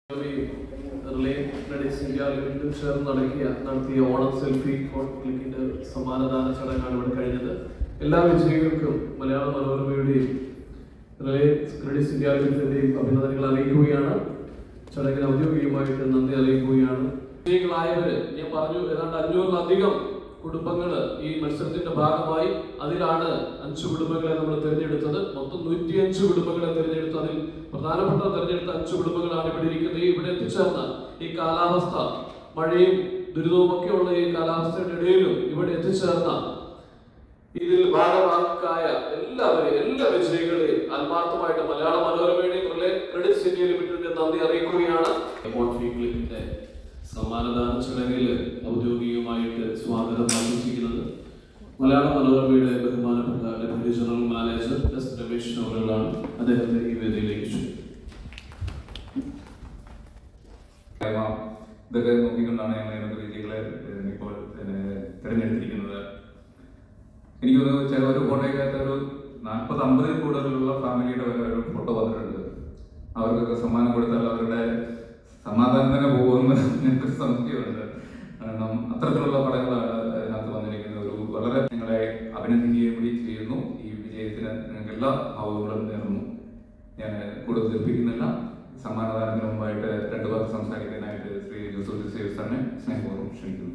related India limited ചേർന്ന് നടത്തിയ നടത്തിയ ഓണം സെൽഫി ക്ലിക്കിന്റെ സമ്മാനദാന ചടങ്ങാണ് ഇവിടെ കഴിഞ്ഞത് എല്ലാ വിജയികൾക്കും മലയാള മനോരമയുടെയും റിലയൻസ് ക്രെഡിറ്റ്സ് ഇന്ത്യ ലിമിറ്റഡിന്റെയും അഭിനന്ദനങ്ങൾ അറിയിക്കുകയാണ് ചടങ്ങിന് ഔദ്യോഗികമായിട്ട് നന്ദി അറിയിക്കുകയാണ് വിജയികളായവര് ഞാൻ പറഞ്ഞു ഏതാണ്ട് അഞ്ഞൂറിലധികം കുടുംബങ്ങള് ഈ മത്സരത്തിന്റെ ഭാഗമായി അതിലാണ് അഞ്ച് കുടുംബങ്ങളെ നമ്മൾ തിരഞ്ഞെടുത്തത് മൊത്തം നൂറ്റിയഞ്ച് കുടുംബങ്ങളെ തിരഞ്ഞെടുത്തു അതിൽ പ്രധാനപ്പെട്ട തിരഞ്ഞെടുത്ത അഞ്ച് കുടുംബങ്ങളാണ് ഇവിടെ ഇരിക്കുന്നത് ഈ ഇവിടെ എത്തിച്ചേർന്ന ഈ കാലാവസ്ഥ മഴയും ദുരിതവും ഒക്കെ ഉള്ള ഈ കാലാവസ്ഥയുടെ ഇടയിലും ഇവിടെ എത്തിച്ചേർന്ന ഇതിൽ ഭാഗവാക്കായ എല്ലാവരെയും എല്ലാ വിജയികളെയും ആത്മാർത്ഥമായിട്ട് മലയാള മനോരമയുടെയും ക്രെഡിറ്റ്സ് ഇന്ത്യ ലിമിറ്റഡിന്റെ നന്ദി അറിയിക്കുകയാണ് ക്ലിപ്പിന്റെ സമ്മാനദാന ചടങ്ങിൽ ഔദ്യോഗികമായിട്ട് സ്വാഗതം ആശംസിക്കുന്നത് മലയാള മനോരമയുടെ ബഹുമാനപ്പെട്ട deputy general manager S Ramesh അവറുകളാണ് അദ്ദേഹത്തെ ഈ വേദിയിലേക്ക് ക്ഷണിക്കുന്നത് ക്ഷേമ ഇതൊക്കെ നോക്കിക്കൊണ്ടാണ് ഞങ്ങൾ ഇതിനകത്ത് വിജയികളെ ഏഹ്, ഇപ്പോൾ ഏഹ്, തിരഞ്ഞെടുത്തിരിക്കുന്നത് എനിക്ക് തോന്നുന്നു ചില ഒരു ഫോട്ടോയ്ക്കകത്ത് ഒരു നാൽപ്പത് അമ്പതിൽ കൂടുതലുള്ള ഫാമിലിയുടെ വരെ ഒരു ഫോട്ടോ വന്നിട്ടുണ്ട് അവർക്കൊക്കെ സമ്മാനം കൊടുത്താൽ അവരുടെ സമാധാനം തന്നെ പോകുമെന്ന് ഞങ്ങൾക്ക് സംശയമുണ്ട് കാരണം അത്തരത്തിലുള്ള പടങ്ങളാണ് അതിനകത്ത് വന്നിരിക്കുന്നത് ഒരു വളരെ നിങ്ങളെ അഭിനന്ദിക്കുകയും കൂടി ചെയ്യുന്നു ഈ വിജയത്തിന് നിങ്ങൾക്ക് എല്ലാ ഭാവങ്ങളും നേർന്നു ഞാൻ കൂടുതൽ ധരിപ്പിക്കുന്നില്ല സമ്മാനദാനത്തിന് മുമ്പായിട്ട് രണ്ടു പേർക്ക് സംസാരിക്കാനായിട്ട് ശ്രീ ജോസഫ് സേവ്സ് തന്നെ സ്നേഹപൂർവ്വം ക്ഷണിക്കുന്നു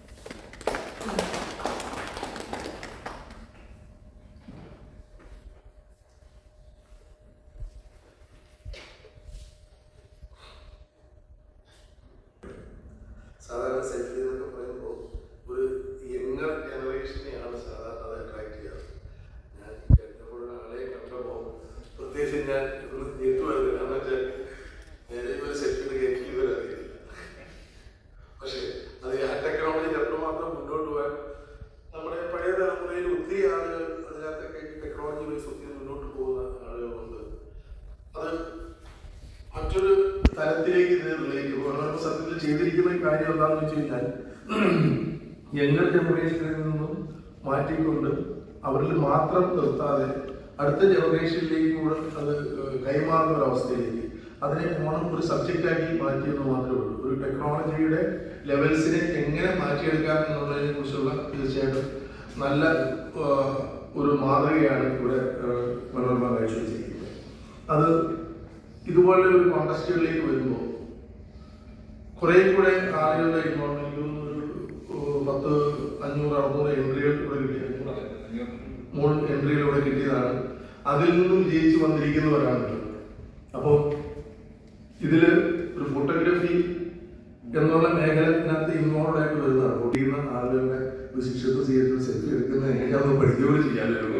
സാധാരണ സെൽഫി എന്നൊക്കെ പറയുമ്പോൾ ഒരു യങ്ങർ ജനറേഷനെയാണ് സാധാരണ അത് അട്രാക്ട് ചെയ്യാറ് ഞാൻ കഴിഞ്ഞപ്പോൾ ആളെ കണ്ടപ്പോൾ പ്രത്യേകിച്ച് ഞാൻ ഒന്ന് ഞെട്ടുമായിരുന്നു കാരണം വെച്ചാൽ നേരെ ഒരു സെൽഫിയുടെ കേക്ക് ഇതുവരെ അറിയില്ല പക്ഷേ അത് ആ ടെക്നോളജി എത്രമാത്രം മുന്നോട്ട് പോകാൻ നമ്മുടെ പഴയ തലമുറയിൽ ഒത്തിരി ആളുകൾ അതിനകത്തൊക്കെ ടെക്നോളജി വൈസ് ഒത്തിരി മുന്നോട്ട് പോകുന്ന ആളുകളുണ്ട് അത് മറ്റൊരു തലത്തിലേക്ക് ഇത് റിലേറ്റ് ചെയ്യുമ്പോൾ സത്യത്തിൽ ചെയ്തിരിക്കുന്ന കാര്യം എന്താണെന്ന് വെച്ച് കഴിഞ്ഞാൽ യങ്ങർ ജനറേഷനിൽ നിന്നും മാറ്റിക്കൊണ്ട് അവരിൽ മാത്രം നിർത്താതെ അടുത്ത ജനറേഷനിലേക്ക് കൂടെ അത് ഏഹ് കൈമാറുന്ന ഒരു അവസ്ഥയിലേക്ക് അതിനെ ഓണം ഒരു സബ്ജക്റ്റാക്കി മാറ്റിയെന്ന് മാത്രമേ ഉള്ളൂ ഒരു ടെക്നോളജിയുടെ ലെവൽസിനെ എങ്ങനെ മാറ്റിയെടുക്കാം എന്നുള്ളതിനെ കുറിച്ചുള്ള തീർച്ചയായിട്ടും നല്ല ഏഹ് ഒരു മാതൃകയാണ് ഇവിടെ ഏഹ് മനോരമ കാഴ്ചവെച്ചിരിക്കുന്നത് അത് ഇതുപോലെ ഒരു കോണ്ടസ്റ്റുകളിലേക്ക് വരുമ്പോൾ കുറെ കൂടെ ആളുകളുടെ ഇൻവോൾവ്മെന്റ് ഒരു ഏഹ് പത്ത് അഞ്ഞൂറ് അറുന്നൂറ് എൻട്രികൾ ഇവിടെ കിട്ടിയ മൂന്ന് എൻട്രികളിലൂടെ കിട്ടിയതാണ് അതിൽ നിന്നും വിജയിച്ചു വന്നിരിക്കുന്നവരാണ് അപ്പോൾ ഇതില് ഒരു ഫോട്ടോഗ്രാഫി എന്നുള്ള മേഖല ഇതിനകത്ത് ഇൻവോൾവ് ആയിട്ട് വരുന്നതാണ് പൊട്ടിയുന്ന ആളുകളുടെ ഒരു ശിക്ഷത്വ സ്വീകരിച്ച് സെൽഫി എടുക്കുന്നത് എങ്ങനെയാണെന്ന് പഠിക്കുകയും ചെയ്യാമല്ലോ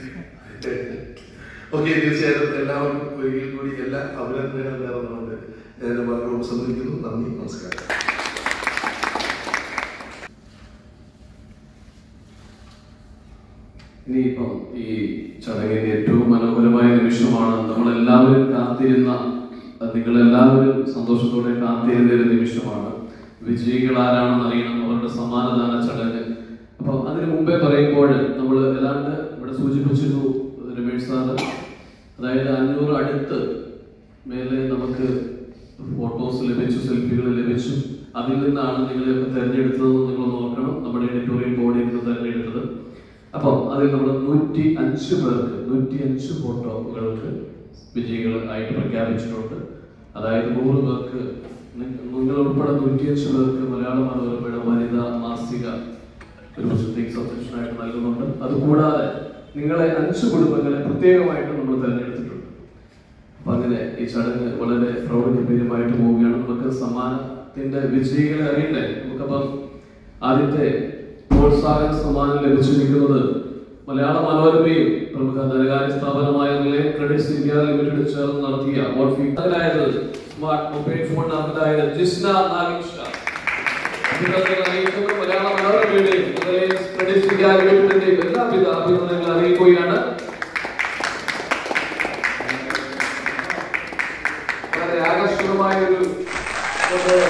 ഓക്കെ തീർച്ചയായിട്ടും എല്ലാവർക്കും ഒരിക്കൽ കൂടി എല്ലാ അഭിനന്ദനങ്ങളും നേർന്നുകൊണ്ട് ഞാൻ എൻ്റെ വാക്കുകൾ ഉപസംഹരിക്കുന്നു നന്ദി നമസ്കാരം ഇനിയിപ്പം ഈ ചടങ്ങിന്റെ ഏറ്റവും മനോഹരമായ നിമിഷമാണ് നമ്മളെല്ലാവരും കാത്തിരുന്ന നിങ്ങളെല്ലാവരും സന്തോഷത്തോടെ കാത്തിരുന്ന ഒരു നിമിഷമാണ് വിജയികൾ ആരാണെന്ന് അറിയണം അവരുടെ സമ്മാനദാന ചടങ്ങ് അപ്പം അതിന് മുമ്പേ പറയുമ്പോൾ നമ്മൾ ഏതാണ്ട് ഇവിടെ സൂചിപ്പിച്ചിരുന്നു രമേഷ് സാറ് അതായത് അഞ്ഞൂറ് അടുത്ത് മേലെ നമുക്ക് ഫോട്ടോസ് ലഭിച്ചു സെൽഫികൾ ലഭിച്ചു അതിൽ നിന്നാണ് നിങ്ങളെയൊക്കെ തിരഞ്ഞെടുത്തതെന്ന് നിങ്ങൾ നോക്കണം നമ്മുടെ എഡിറ്റോറിയൽ ബോർഡിൽ നിന്ന് തിരഞ്ഞെടുത്തത് അപ്പം അതിൽ നമ്മൾ നൂറ്റി അഞ്ച് പേർക്ക് നൂറ്റി അഞ്ച് ഫോട്ടോകൾക്ക് വിജയികൾ ആയിട്ട് പ്രഖ്യാപിച്ചിട്ടുണ്ട് അതായത് നൂറ് പേർക്ക് നി- നിങ്ങൾ ഉൾപ്പെടെ നൂറ്റിയഞ്ച് പേർക്ക് മലയാള മനോരമയുടെ വനിതാ മാസിക ഒരു വർഷത്തേക്ക് സബ്സ്ക്രിപ്ഷൻ ആയിട്ട് നൽകുന്നുണ്ട് അതുകൂടാതെ നിങ്ങളെ അഞ്ച് കുടുംബങ്ങളെ പ്രത്യേകമായിട്ട് നമ്മൾ തിരഞ്ഞെടുത്തിട്ടുണ്ട് അപ്പൊ അങ്ങനെ ഈ ചടങ്ങ് വളരെ പ്രൗഢഗംഭീരമായിട്ട് പോവുകയാണ് നമുക്ക് സമ്മാനത്തിന്റെ വിജയികളെ അറിയണ്ടേ നമുക്കപ്പം ആദ്യത്തെ പ്രോത്സാഹന സമ്മാനം ലഭിച്ചിരിക്കുന്നത് മലയാള മനോരമയും പ്രമുഖ ധനകാര്യ സ്ഥാപനമായ റിലയൻ ക്രെഡിറ്റ്സ് ഇന്ത്യ ലിമിറ്റഡ് ചേർന്ന് നടത്തിയ അവാർഡ് ഫീ അതായത് സ്മാർട്ട് മൊബൈൽ ഫോൺ അതായത് ജിസ്ന നാഗിഷ അഭിനന്ദനങ്ങൾ അറിയിക്കുന്നു മലയാള മനോരമയുടെയും റിലയൻസ് ക്രെഡിറ്റ്സ് ഇന്ത്യ ലിമിറ്റഡിന്റെയും എല്ലാവിധ അഭിനന്ദനങ്ങൾ അറിയിക്കുകയാണ് വളരെ ആകർഷകമായ ഒരു ഒരു